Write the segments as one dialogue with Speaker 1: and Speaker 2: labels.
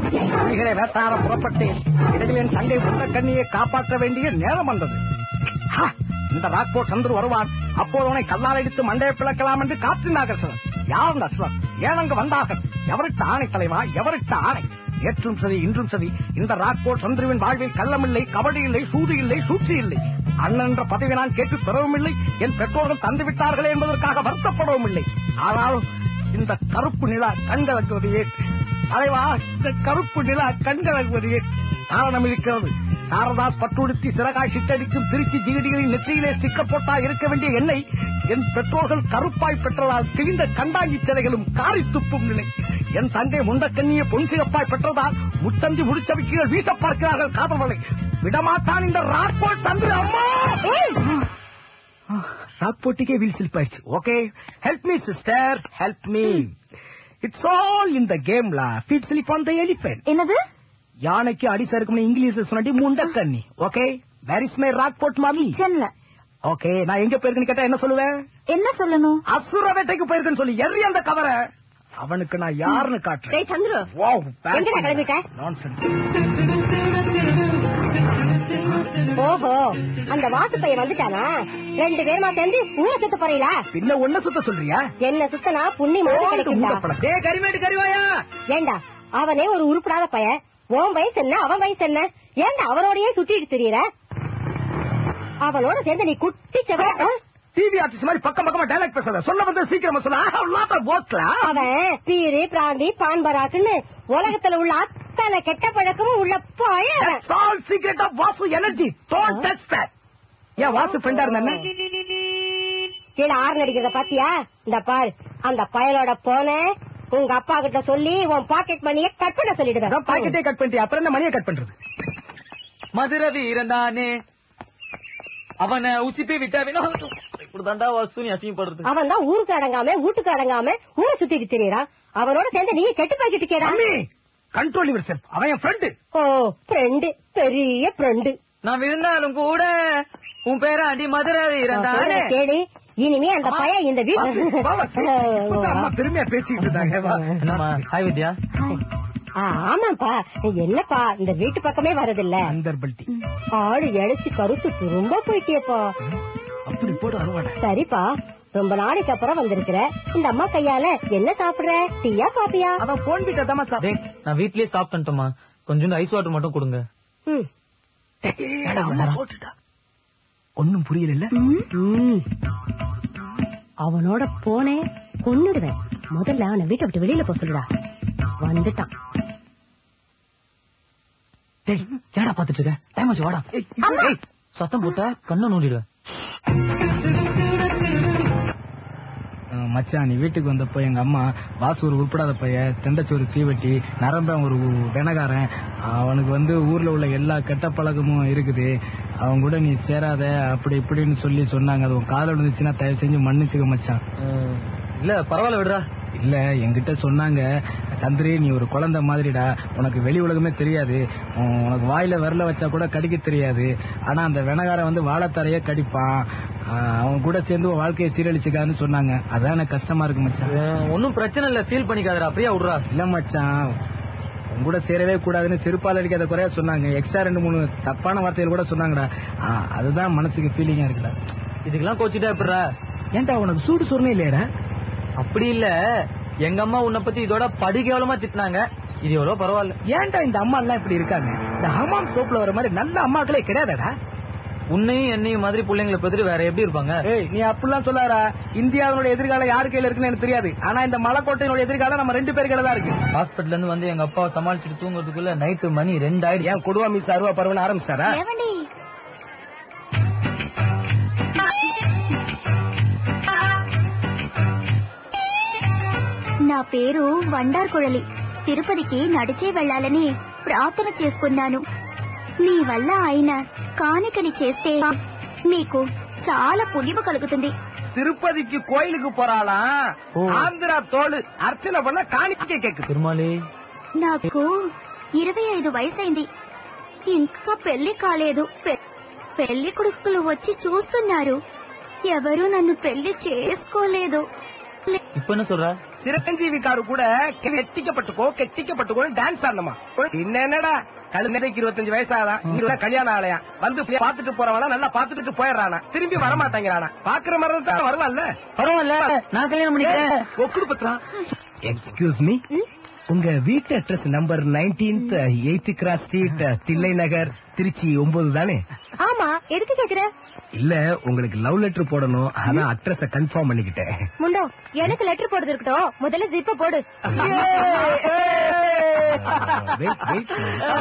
Speaker 1: புலிகளை வேட்டார புறப்பட்டேன் இடையில் என் தங்கை முண்டக்கண்ணியை காப்பாற்ற வேண்டிய நேரம் வந்தது ஹா, இந்த ராக்போர்ட் சந்துரு வருவான் அப்போது அவனை கல்லால் அடித்து மண்டையை பிளக்கலாம் என்று காற்றினார்கள் சார் யார் அந்த அசுரன் ஏன் அங்கு வந்தார்கள் எவருக்கு ஆணை தலைவா எவருக்கு ஆணை நேற்றும் சரி இன்றும் சரி இந்த ராக்போர்ட் சந்துருவின் வாழ்வில் கள்ளமில்லை கபடி இல்லை சூது இல்லை சூழ்ச்சி இல்லை அண்ணன் என்ற பதவி நான் கேட்டு பெறவும் இல்லை என் பெற்றோர்கள் தந்து விட்டார்களே என்பதற்காக வருத்தப்படவும் இல்லை ஆனாலும் இந்த கருப்பு நிலா கண்கலக்குவது ஏன் தலைவா இந்த கருப்பு நிலா கண்கலக்குவது ஏன் காரணம் இருக்கிறது சாரதாஸ் பட்டுடுத்தி சிறகாய் சித்தடிக்கும் திருச்சி ஜிகிடிகளின் நெற்றியிலே சிக்க போட்டா இருக்க வேண்டிய எண்ணெய் என் பெற்றோர்கள் கருப்பாய் பெற்றதால் கிழிந்த கண்டாங்கி சிலைகளும் காரி துப்பும் நிலை என் தங்கை முண்டக்கண்ணிய பொன் சிகப்பாய் பெற்றதால் முச்சந்தி முடிச்சவிக்கைகள் வீச பார்க்கிறார்கள் காதல்களை விடமாட்டான் இந்த ராக்போர்ட் சந்திர அம்மா ராக்போர்ட்டுக்கே வீல் சிலிப்பாயிடுச்சு okay help me sister help me it's all இந்த கேம்ல feet slip on the elephant
Speaker 2: என்னது
Speaker 1: யானைக்கு அடி சறுக்கும்னு இங்கிலீஷ்ல சொன்னி முண்டக்கண்ணி okay where is my Rockfort மாமி
Speaker 2: சென்ல
Speaker 1: ஓகே நான் எங்க போயிருக்கேன்னு கேட்டா என்ன சொல்லுவேன்
Speaker 2: என்ன சொல்லணும்
Speaker 1: அசுர வேட்டைக்கு போயிருக்கேன்னு சொல்லி எறி அந்த கவரை அவனுக்கு நான் யாருன்னு காட்டுறேன்
Speaker 2: டேய் சந்துரு
Speaker 1: Wow, bad
Speaker 2: எங்கடா கிளம்பிட்ட?
Speaker 1: Nonsense.
Speaker 2: ஓஹோ அந்த வாத்து பையன் வந்துட்டானா ரெண்டு பேருமா சேர்ந்து ஊரை சுத்த போறீங்களா
Speaker 1: பின்ன ஒன்ன சுத்த சொல்றியா
Speaker 2: என்ன சுத்தனா புண்ணியமாக கிடைக்கும்டா
Speaker 1: மூடப்பட. டேய், கரிமேடு கரிவாயா
Speaker 2: ஏண்டா அவனே ஒரு உருப்படாத பையன் உன் வயசு என்ன அவன் வயசு என்ன ஏண்டா அவனோடயே சுத்திட்டு தெரியற அவனோட சேர்ந்து நீ குட்டி செவ
Speaker 1: டிவி ஆர்டிஸ்ட் மாதிரி பக்கம் பக்கமா டைலாக் பேசாத சொல்ல வந்து சீக்கிரமா சொல்ல I have lot of work lah.
Speaker 2: அவன் பீரு பிராந்தி பான்பராக்குன்னு உலகத்துல உள்ள அத்தனை கெட்ட பழக்கமும் உள்ள பாய அவன்
Speaker 1: That's all secret of Vasu energy don't touch that ஏன் வாசு ஃப்ரெண்டா இருந்தா
Speaker 2: கீழே ஆறு அடிக்கிறத பாத்தியா இந்த பாரு அந்த பயலோட போன உங்க அப்பா கிட்ட சொல்லி உன் பாக்கெட் மணியை கட் பண்ண சொல்லிடுவேன்
Speaker 1: பாக்கெட்டே கட் பண்ணிட்டு அப்புறம் என்ன மணியை கட் பண்றது
Speaker 3: மதுர வீரன் தானே அவனை உச்சிப்பி விட்டாவினோ இப்படிதாண்டா வசூனி அசிங்கப்படுறது
Speaker 2: அவன் தான் ஊருக்கு அடங்காம வீட்டுக்கு அடங்காம ஊரை சுத்திட்டு தெரியறான் அவனோட சேர்ந்து நீ கெட்டு பாக்கிட்டு கேடா
Speaker 1: மம்மி கண்ட்ரோல் யுவர் செல்ஃப் அவன் என் ஃப்ரெண்டு
Speaker 2: ஓ ஃப்ரெண்டு பெரிய ஃப்ரெண்டு
Speaker 3: நான் விழுந்தாலும் கூட உன் பேராண்டி மதுர வீரன் தானே
Speaker 2: கேடு இனிமே அந்த பையன் இந்த
Speaker 1: அம்மா
Speaker 2: வீட்டு
Speaker 1: பெருமையா பேசிட்டு இருந்தாங்க வா.
Speaker 3: என்னம்மா ஹாய் வித்யா
Speaker 2: ஆ, ஆமாப்பா என்னப்பா இந்த வீட்டு பக்கமே வரதில்ல
Speaker 1: அந்தர் பல்ட்டி
Speaker 2: ஆடு இழைச்சி கருத்து ரொம்ப போயிட்டியப்பா
Speaker 1: அப்படி போட்டு அருவாடா
Speaker 2: சரிப்பா ரொம்ப நாளைக்கு அப்புறம் வந்திருக்கிற இந்த அம்மா கையால என்ன சாப்பிடுற டீயா காப்பியா
Speaker 1: அவன் போன் கிட்ட தாமா
Speaker 3: டேய் நான் வீட்லயே ஸ்டாப் பண்ணிட்டோமா கொஞ்சம் ஐஸ் வாட்டர் மட்டும் கொடுங்க
Speaker 2: ம்.
Speaker 1: போட்டுட்டா ஒன்னும் புரியல
Speaker 2: ம். அவனோட போனே கொன்னுடுவேன் முதல்ல அவனை வீட்டை விட்டு வெளியில போக சொல்லுடா வந்துட்டான்
Speaker 3: டேய் ஏடா பாத்துட்டு இருக்க டைம் ஆச்சு வாடா ஏய், சத்தம் போட்டா கண்ணை நோண்டிடுவேன்
Speaker 1: மச்சான் நீ வீட்டுக்கு வந்தப்போ எங்க அம்மா வாசு ஒரு உருப்படாத பையன் தெண்டச்சோறு தீவெட்டி நரம்பன் ஒரு வெனகாரன் அவனுக்கு வந்து ஊர்ல உள்ள எல்லா கெட்ட பழக்கமும் இருக்குது அவன் கூட நீ சேராத அப்படி இப்படின்னு சொல்லி சொன்னாங்க அது உன் காதல் இருந்துச்சுன்னா தயவு செஞ்சு மன்னிச்சுக்க மச்சான்
Speaker 3: அஹ், இல்ல பரவாயில்ல விடுறா
Speaker 1: இல்ல என்கிட்ட சொன்னாங்க சந்திரி நீ ஒரு குழந்தை மாதிரிடா உனக்கு வெளி உலகமே தெரியாது உன் உனக்கு வாயில விரல வச்சா கூட கடிக்க தெரியாது ஆனா அந்த வெனகாரன் வந்து வாழைத்தரையே கடிப்பான் ஆஹ் அவன் கூட சேர்ந்து உன் வாழ்க்கையை சீரழிச்சுக்கான்னு சொன்னாங்க அதான் எனக்கு கஷ்டமா இருக்கு மச்சான்
Speaker 3: அஹ், ஒண்ணும் பிரச்சனை இல்ல ஃபீல் பண்ணிக்காதடா அப்படியே விடுறா
Speaker 1: இல்ல மச்சான் உன் கூட சேரவே கூடாதுன்னு செருப்பால் அடிக்காத குறையா சொன்னாங்க எக்ஸ்ட்ரா ரெண்டு மூணு தப்பான வார்த்தைகள் கூட சொன்னாங்கடா ஆஹ் அதுதான் மனசுக்கு ஃபீலிங்கா இருக்குடா
Speaker 3: இதுக்கெல்லாம் கோச்சிட்டா எப்படிடா
Speaker 1: ஏன்டா உனக்கு சூடு சொன்னே இல்லையாடா
Speaker 3: அப்படி இல்ல எங்க அம்மா உன்னை பத்தி இதோட படு கேவலமா திட்டினாங்க இது எவ்வளவு பரவாயில்ல
Speaker 1: ஏன்டா இந்த அம்மா எல்லாம் இப்படி இருக்காங்க இந்த ஹமாம் சோப்ல வர மாதிரி நல்ல அம்மாக்களே கிடையாதடா
Speaker 3: உன்னையும் என்னையும் மாதிரி பிள்ளைங்களை பத்தி வேற எப்படி இருப்பாங்க
Speaker 1: ஏய் நீ அப்படிலாம் சொல்லாரா இந்தியாவினுடைய எதிர்காலம் யாரு கையில இருக்குன்னு எனக்கு தெரியாது ஆனா இந்த மலைக்கோட்டையினுடைய எதிர்காலம் நம்ம ரெண்டு பேர் கையில தான் இருக்கு
Speaker 3: ஹாஸ்பிட்டல்ல இருந்து வந்து எங்க அப்பாவை சமாளிச்சுட்டு தூங்குறதுக்குள்ள நைட்டு மணி ரெண்டாயிரம்
Speaker 1: ஏன் கொடுவா மிஸ் அருவா பருவன் ஆரம்பிச்சாரா
Speaker 4: నా పేరు వండార్ కొడలి తిరుపతికి నడిచే వెళ్ళాలని ప్రార్థన చేసుకున్నాను మీ వల్ల ఆయన కానికని చేస్తే మీకు చాలా పుణ్యము కలుగుతుంది
Speaker 1: திருப்பதிக்கு கோயிலுக்கு போறாளாம்
Speaker 3: ஓ.
Speaker 1: ஆந்திரா தோல் அர்ச்சனை பண்ண காணிக்கை கேக்குது
Speaker 3: பெருமாளே
Speaker 4: నాకు ఇరవై ఐదు వయసైంది ఇంకా పెళ్లి కాలేదు పె- పెళ్లి కొడుకులు వచ్చి చూస్తున్నారు ఎవరు నన్ను పెళ్లి చేసుకోలేదు
Speaker 3: இப்ப என்ன சொல்ற
Speaker 1: சிரஞ்சீவி காரு கூட கெட்டிக்கப்பட்டுக்கோ கெட்டிக்கப்பட்டுக்கோ டான்ஸ் ஆடணுமா பின்ன என்னடா கழுந்தைக்கு இருபத்தஞ்சு வயசாதான் இருபது கல்யாணம் ஆலையா வந்து போய் பாத்துட்டு போறவனா நல்லா பாத்துட்டு போயிடுறானா திரும்பி வர மாட்டேங்கிறானா பாக்குற மாதிரி தான் வரலாம்ல
Speaker 3: பரவாயில்ல நான் கல்யாணம் பண்ணிக்கிறேன்
Speaker 1: ஒக்குடு பத்திரா எக்ஸ்கியூஸ் மீ உங்க வீட்டு address number nineteenth eighth cross street Thillai Nagar Trichy ஒன்பது தானே
Speaker 2: ஆமா எதுக்கு கேக்குற
Speaker 1: இல்ல உங்களுக்கு லவ் லெட்டர் போடணும் ஆனா அட்ரஸ கன்ஃபார்ம் பண்ணிக்கிட்டேன்
Speaker 2: முண்டோ எனக்கு லெட்டர் போடுறது இருக்கட்டும் முதல்ல ஜிப்ப போடு
Speaker 1: Wait, wait.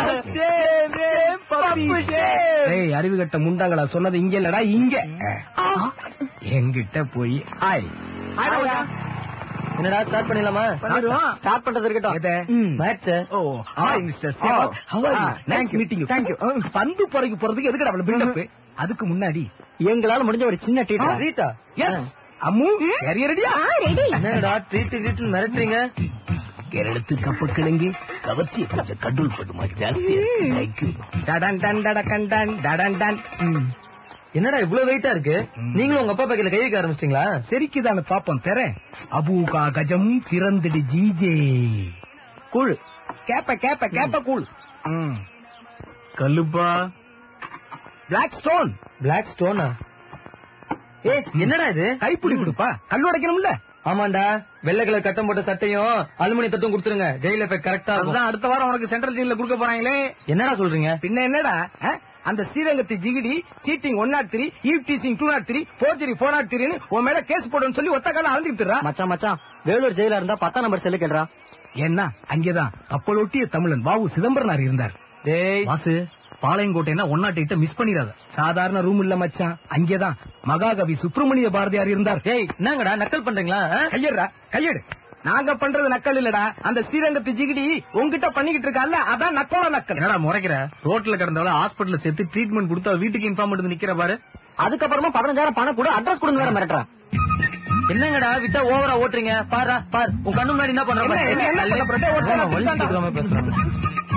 Speaker 1: ஏய், அறிவு கட்ட முண்டாங்களா சொன்னது இங்க இல்லடா இங்க என்கிட்ட போய் ஆய்
Speaker 3: என்னடா ஸ்டார்ட் பண்ணிடலாமா
Speaker 1: பண்ணிடுவோம்.
Speaker 3: ஸ்டார்ட் பண்றது
Speaker 1: எதை?
Speaker 3: இருக்கட்டும் match
Speaker 1: oh hi mister Sehwag how are you thank you meeting you thank you பந்து போறதுக்கு போறதுக்கு எதுக்கு அவ்வளவு பில்டப் அதுக்கு முன்னாடி
Speaker 3: எங்களால முடிஞ்ச ஒரு சின்ன ட்ரீட்
Speaker 1: ஆ.
Speaker 3: ட்ரீட்டா
Speaker 1: எஸ் அம்மு கேரிய ரெடியா
Speaker 2: ரெடி
Speaker 3: என்னடா ட்ரீட் ட்ரீட் மிரட்டுறீங்க
Speaker 1: கேரளத்து கப்ப கிழங்கு கவர்ச்சி கொஞ்சம் கண்ட்ரோல் பண்ணுமா ஜாஸ்தி தேங்க்யூ டடன் டன் டடகன் டன் டடன் டன்
Speaker 3: என்னடா இவ்வளவு வெயிட்டா இருக்கு நீங்களும் உங்க அப்பா பக்கத்துல கை வைக்க ஆரம்பிச்சிட்டீங்களா
Speaker 1: சரிக்குதான பாப்போம் தெர அபூகா கஜம் திறந்துடு ஜீஜே கூழ் கேப்ப கேப்ப கேப்ப கூழ் கல்லுப்பா பிளாக் ஸ்டோன்
Speaker 3: பிளாக் ஸ்டோனா ஏ என்னடா இது
Speaker 1: கைப்பிடி கொடுப்பா கல் உடைக்கணும்ல
Speaker 3: ஆமாண்டா வெள்ளை கலர் கட்டம் போட்ட சட்டையும் அலுமினிய தட்டும் கொடுத்துருங்க ஜெயில போய் கரெக்டா இருக்கும்
Speaker 1: அதுதான் அடுத்த வாரம் உனக்கு சென்ட்ரல் ஜெயில கொடுக்க போறாங்களே
Speaker 3: என்னடா சொல்றீங்க
Speaker 1: பின்ன என்னடா ஆ? அந்த ஸ்ரீரங்கத்து ஜிகிடி cheating one naught three eve teasing two naught three forgery four naught த்ரீன்னு உன் மேல கேஸ் போடுன்னு சொல்லி ஒத்த காலம் அழுந்துட்டுறா
Speaker 3: மச்சான் மச்சான் வேலூர் ஜெயிலா இருந்தா பத்தாம் நம்பர் செல்லு கேள்றா
Speaker 1: ஏன்னா அங்கேதான் கப்பலொட்டிய தமிழன் வாவு சிதம்பரனார் இருந்தார்
Speaker 3: டேய்
Speaker 1: வாசு பாளையங்கோட்டைனா ஒன்னாட்டு கிட்ட மிஸ் பண்ணிடாத சாதாரண ரூம் இல்ல மச்சான் அங்கேதான் மகாகவி சுப்பிரமணிய பாரதியார் இருந்தார்
Speaker 3: டேய் என்னங்கடா நக்கல் பண்றீங்களா ஆ?
Speaker 1: கையடுறா கையெடு நாங்க பண்றது நக்கல் இல்லடா அந்த ஸ்ரீரங்கத்து ஜிகிடி உங்ககிட்ட பண்ணிக்கிட்டு இருக்கா அதான் நக்கோல நக்கல் என்னடா முறைக்கிற ரோட்ல கிடந்தவள ஹாஸ்பிடல்ல சேர்த்து ட்ரீட்மெண்ட் கொடுத்தா வீட்டுக்கு இன்ஃபார்ம் பண்ணி நிக்கிற பாரு
Speaker 3: அதுக்கப்புறமா பதினஞ்சாயிரம் பணம் கூட அட்ரஸ் கொடுங்க வேற மிரட்டுறா என்னங்கடா விட்டா ஓவரா ஓட்டுறீங்க பாரா பார் உன் கண்ணு முன்னாடி என்ன பண்ற
Speaker 1: என்ன,
Speaker 3: பாரு.
Speaker 1: என்ன, என்ன பண்ண போற? டேய், ஒரு
Speaker 3: ஆமா, வலிச்சு
Speaker 1: நிமிஷம்
Speaker 3: கொடுக்காம பேசுறான்.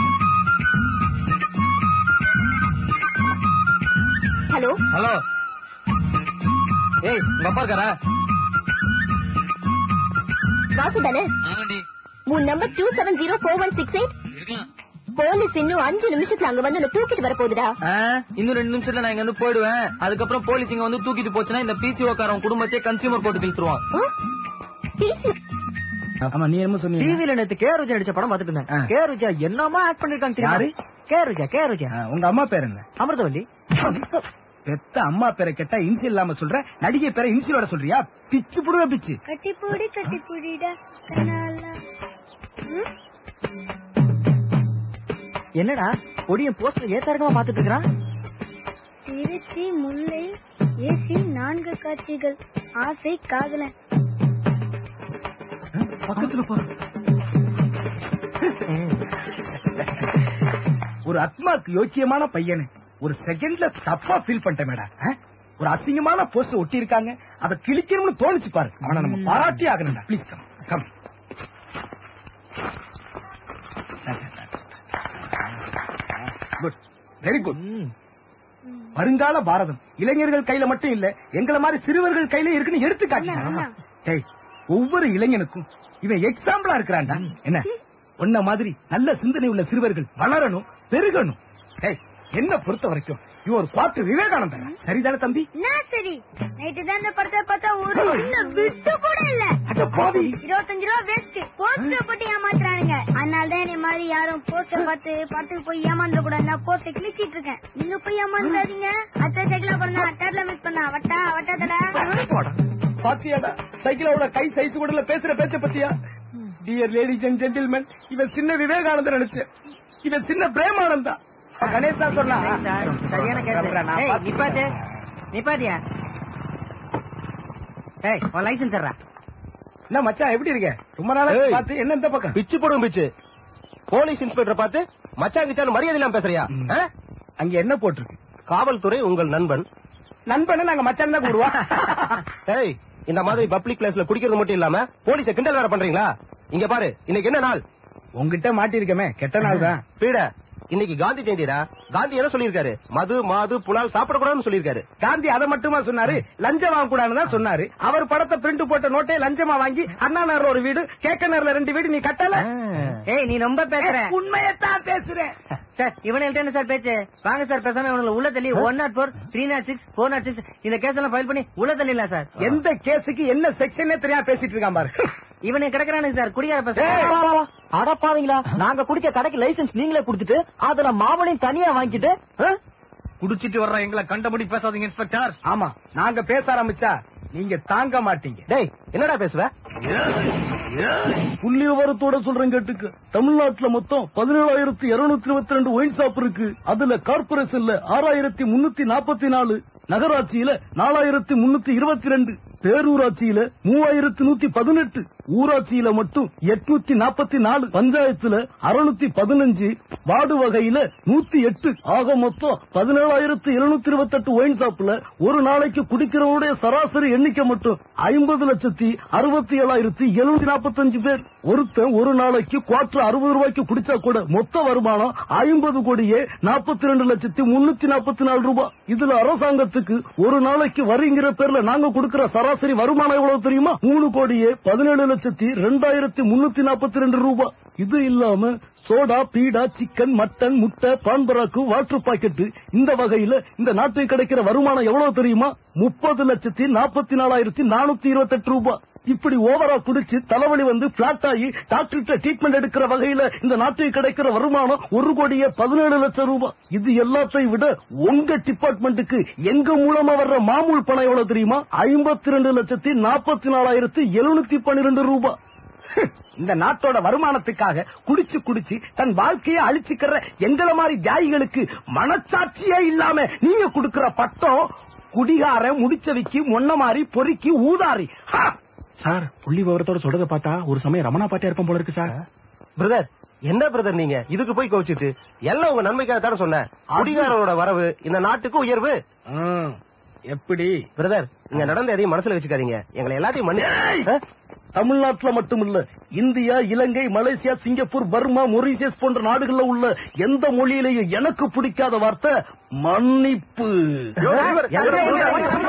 Speaker 2: ஹலோ
Speaker 3: ஹலோ ஏய் உங்க அப்பா இருக்காரா
Speaker 2: வாசு தானே உன் number two seven zero four one six eight police இன்னும் அஞ்சு நிமிஷத்துல அங்க வந்து உன்னை தூக்கிட்டு வர போகுதுடா
Speaker 3: ஆ, இன்னும் ரெண்டு நிமிஷத்துல நான் இங்க வந்து போயிடுவேன் அதுக்கப்புறம் போலீஸ் இங்க வந்து தூக்கிட்டு போச்சுன்னா இந்த பிசிஓ காரன் குடும்பத்தையே கன்சியூமர் கோர்ட்டு இழுத்துருவான்
Speaker 1: ஆமா நீ என்ன சொன்னீங்க
Speaker 3: டிவில நேத்து கே ருஜா நடிச்ச படம் பாத்துட்டு இருந்தேன்
Speaker 1: ஆ.
Speaker 3: கே ருஜா என்னமா ஆக்ட் பண்ணிருக்காங்க
Speaker 1: யாரு?
Speaker 3: கே ருஜா கே ருஜா
Speaker 1: ஆ, உங்க அம்மா பேர் என்ன
Speaker 3: அமிர்தவல்லி
Speaker 1: பெத்த அம்மா பேரை கேட்டா இன்சியல் இல்லாம சொல்ற நடிகை பேரை இன்சியலோட சொல்றியா பிச்சு புடுவ பிச்சு
Speaker 2: கட்டிப்பூடி கட்டிப்பூடிடா
Speaker 3: என்னடா ஒடியன் போஸ்டர் ஏத்தாரகமா பாத்துட்டு இருக்கான்
Speaker 2: திருச்சி முல்லை ஏசி நான்கு காட்சிகள் ஆசை காதலன்
Speaker 1: பக்கத்துல போ ஒரு ஆத்மாக்கு யோக்கியமான பையனு ஒரு செகண்ட்ல தப்பா ஃபீல் பண்ணிட்டேன் மேடம் ஆ? ஒரு அசிங்கமான போஸ்ட் ஒட்டி இருக்காங்க அதை கிழிக்கணும்னு தோணுச்சு பாரு அவனை நம்ம பாராட்டி ஆகணும்டா please come come good very good வருங்கால பாரதம் இளைஞர்கள் கையில மட்டும் இல்ல எங்களை மாதிரி சிறுவர்கள் கையில இருக்குன்னு எடுத்துக்காட்டு டேய் ஒவ்வொரு இளைஞனுக்கும் இவன் எக்ஸாம்பிளா இருக்கிறான்டா என்ன உன்ன மாதிரி நல்ல சிந்தனை உள்ள சிறுவர்கள் வளரணும் பெருகணும் டேய் என்ன பொறுத்த வரைக்கும் இவன் ஒரு பாட்டு விவேகானந்தன் சரிதானே தம்பி
Speaker 2: நான் சரி நைட்டு தான் இந்த படத்தை பார்த்தா ஒரு சின்ன விட்டு கூட இல்ல
Speaker 1: அட பாவி
Speaker 2: இருபத்தஞ்சு ரூபா வேஸ்ட் போஸ்டர் போட்டு ஏமாத்துறானுங்க அதனால தான் என்னை மாதிரி யாரும் போஸ்டர் பார்த்து படத்துக்கு போய் ஏமாந்துட கூடாது நான் போஸ்டர் கிழிச்சிட்டு இருக்கேன் நீங்க போய் ஏமாந்துடாதீங்க அத்தை சைக்கிள பிறந்தா தேர்ட்ல மிஸ் பண்ணா வட்டா வட்டாதடா
Speaker 1: போடா. பாத்தியாடா சைக்கிளோட கை சைஸ் கூட பேசுற பேச்ச பத்தியா டியர் லேடிஸ் அண்ட் ஜென்டில்மேன் இவன் சின்ன விவேகானந்தர் நினைச்சேன் இவன் சின்ன பிரேமானந்தா கணேஷ் தான் சொன்னா
Speaker 3: சரியான
Speaker 1: நான் பார்த்து-
Speaker 3: நிப்பாட்டு நிப்பாட்டியா ஏய் உன் லைசன்ஸ்
Speaker 1: என்ன மச்சான் எப்படி இருக்க ரொம்ப நாளா
Speaker 5: ஏய்.
Speaker 1: பார்த்து என்ன இந்த பக்கம்
Speaker 5: பிச்சு போடுவோம் பிச்சு போலீஸ் இன்ஸ்பெக்டர் பார்த்து மச்சான் கிச்சான் மரியாதை இல்லாம பேசுறியா
Speaker 1: ம்.
Speaker 5: ஆ?
Speaker 1: அங்க என்ன போட்டிருக்கு
Speaker 5: காவல்துறை உங்கள் நண்பன்
Speaker 1: நண்பனை நாங்க மச்சான் தான் கூடுவோம்
Speaker 5: ஏய் இந்த மாதிரி பப்ளிக் பிளேஸ்ல குடிக்கிறது மட்டும் இல்லாம போலீஸ கிண்டல் வேற பண்றீங்களா இங்க பாரு இன்னைக்கு என்ன நாள்
Speaker 1: உங்ககிட்ட மாட்டிருக்கமே கெட்ட நாள் தான்
Speaker 5: பீட இன்னைக்கு காந்தி ஜெயந்திடா காந்தி என்ன சொல்லியிருக்காரு மது மாது புலால் சாப்பிடக்கூடாதுன்னு சொல்லியிருக்காரு
Speaker 1: காந்தி அதை மட்டுமா சொன்னாரு லஞ்சம் வாங்க கூடாதுன்னு தான் சொன்னாரு அவர் படத்தை பிரிண்ட் போட்ட நோட்டை லஞ்சமா வாங்கி அண்ணா நகர்ல ஒரு வீடு கேக்க நகர்ல ரெண்டு வீடு நீ கட்டல
Speaker 3: ஏய் நீ ரொம்ப பேசுற
Speaker 1: உண்மையத்தான் பேசுறேன்
Speaker 3: சார் இவனுக்கு என்ன சார் பேச்சு வாங்க சார் பேசாம இவனுக்கு உள்ள தள்ளி one naught four three naught six four naught six இந்த கேஸ் எல்லாம் ஃபைல் பண்ணி உள்ள தள்ளிடலாம் சார்
Speaker 1: எந்த கேஸுக்கு என்ன செக்ஷனே தெரியாம பேசிட்டு இருக்கான் பாரு
Speaker 3: இவனுக்கு கிடக்குறானுங்க சார் குடியார
Speaker 1: ஏய்,
Speaker 3: அடப்பாவீங்களா நாங்க குடிக்க கடைக்கு லைசென்ஸ் நீங்களே குடுத்துட்டு அதுல மாமனையும் தனியா வாங்கிட்டு
Speaker 1: குடிச்சிட்டு வர்ற எங்களை கண்டபடி பேசாதீங்க இன்ஸ்பெக்டர் ஆமா நாங்க பேச ஆரம்பிச்சா நீங்க தாங்க மாட்டீங்க
Speaker 5: டேய் என்னடா பேசுவ
Speaker 6: புள்ளி விவரத்தோட சொல்றேன் கேட்டுக்கு தமிழ்நாட்டுல மொத்தம் பதினேழாயிரத்தி இருநூத்தி இருபத்தி ரெண்டு ஒயின் ஷாப் இருக்கு அதுல கார்பரேஷன்ல ஆறாயிரத்தி முன்னூத்தி நாற்பத்தி நாலு நகராட்சியில நாலாயிரத்தி முன்னூத்தி இருபத்தி ரெண்டு பேரூராட்சியில மூவாயிரத்தி நூத்தி பதினெட்டு ஊராட்சியில மட்டும் எட்நூத்தி நாற்பத்தி நாலு பஞ்சாயத்துல அறுநூத்தி பதினஞ்சு வார்டு வகையில நூத்தி எட்டு ஆக மொத்தம் பதினேழாயிரத்தி இருநூத்தி இருபத்தி எட்டு ஒயின் ஷாப்ல ஒரு நாளைக்கு குடிக்கிறவருடைய சராசரி எண்ணிக்கை மட்டும் ஐம்பது லட்சத்தி அறுபத்தி ஏழாயிரத்தி எழுநூத்தி நாற்பத்தஞ்சு பேர் ஒருத்தன் ஒரு நாளைக்கு குவார்டர் அறுபது ரூபாய்க்கு குடிச்சா கூட மொத்த வருமானம் ஐம்பது கோடியே நாற்பத்தி ரெண்டு லட்சத்தி முன்னூத்தி நாற்பத்தி நாலு ரூபாய் இதுல அரசாங்கத்துக்கு ஒரு நாளைக்கு வரிங்கிற பேர்ல நாங்க கொடுக்கிற சராசரி வருமானம் எவ்வளவு தெரியுமா மூணு கோடியே பதினேழு லட்சத்தி ரெண்டாயிரத்தி முன்னூத்தி நாற்பத்தி ரெண்டு ரூபாய் இது இல்லாம சோடா பீடா சிக்கன் மட்டன் முட்டை பான்பராக்கு வாட்டர் பாக்கெட் இந்த வகையில இந்த நாட்டில் கிடைக்கிற வருமானம் எவ்வளவு தெரியுமா முப்பது லட்சத்தி நாற்பத்தி நாலாயிரத்தி நானூத்தி இருபத்தி எட்டு ரூபாய் இப்படி ஓவரா குடிச்சு தலைவலி வந்து பிளாட் ஆகி டாக்டர்கிட்ட ட்ரீட்மெண்ட் எடுக்கிற வகையில இந்த நாட்டில் கிடைக்கிற வருமானம் ஒரு கோடியே பதினேழு லட்சம் ரூபாய் இது எல்லாத்தையும் விட உங்க டிபார்ட்மெண்ட்டுக்கு எங்க மூலமா வர்ற மாமூல் பணம் எவ்வளவு தெரியுமா ஐம்பத்தி ரெண்டு லட்சத்தி நாற்பத்தி நாலாயிரத்தி எழுநூத்தி பன்னிரெண்டு ரூபாய்
Speaker 1: இந்த நாட்டோட வருமானத்துக்காக குடிச்சு குடிச்சு தன் வாழ்க்கையை அழிச்சுக்கிற எங்களை மாதிரி ஜாயிகளுக்கு மனச்சாட்சியே இல்லாம நீங்க கொடுக்கிற பட்டம் குடிகார முடிச்சவிக்கு மொன்ன மாதிரி பொறுக்கி ஊதாரி ஹா!
Speaker 6: சார் புள்ளி விவரத்தோட சொல்றத பார்த்தா ஒரு சமயம் ரமணா பாட்டியா இருப்போம் போல இருக்கு சார்
Speaker 5: பிரதர் என்ன பிரதர் நீங்க இதுக்கு போய் கோச்சிட்டு எல்லாம் உங்க நன்மைக்காக தானே சொன்னேன் குடிகாரரோட வரவு இந்த நாட்டுக்கு உயர்வு
Speaker 1: ம், எப்படி
Speaker 5: பிரதர் இங்க நடந்த எதையும் மனசுல வச்சுக்காதீங்க எங்களை எல்லாத்தையும் மன்னி ஆ?
Speaker 6: தமிழ்நாட்டுல மட்டுமில்ல India Ilangai Malaysia Singapore Burma Mauritius போன்ற நாடுகள்ல உள்ள எந்த மொழியிலேயும் எனக்கு பிடிக்காத வார்த்தை மன்னிப்பு
Speaker 5: யோ, டிரைவர், எங்க-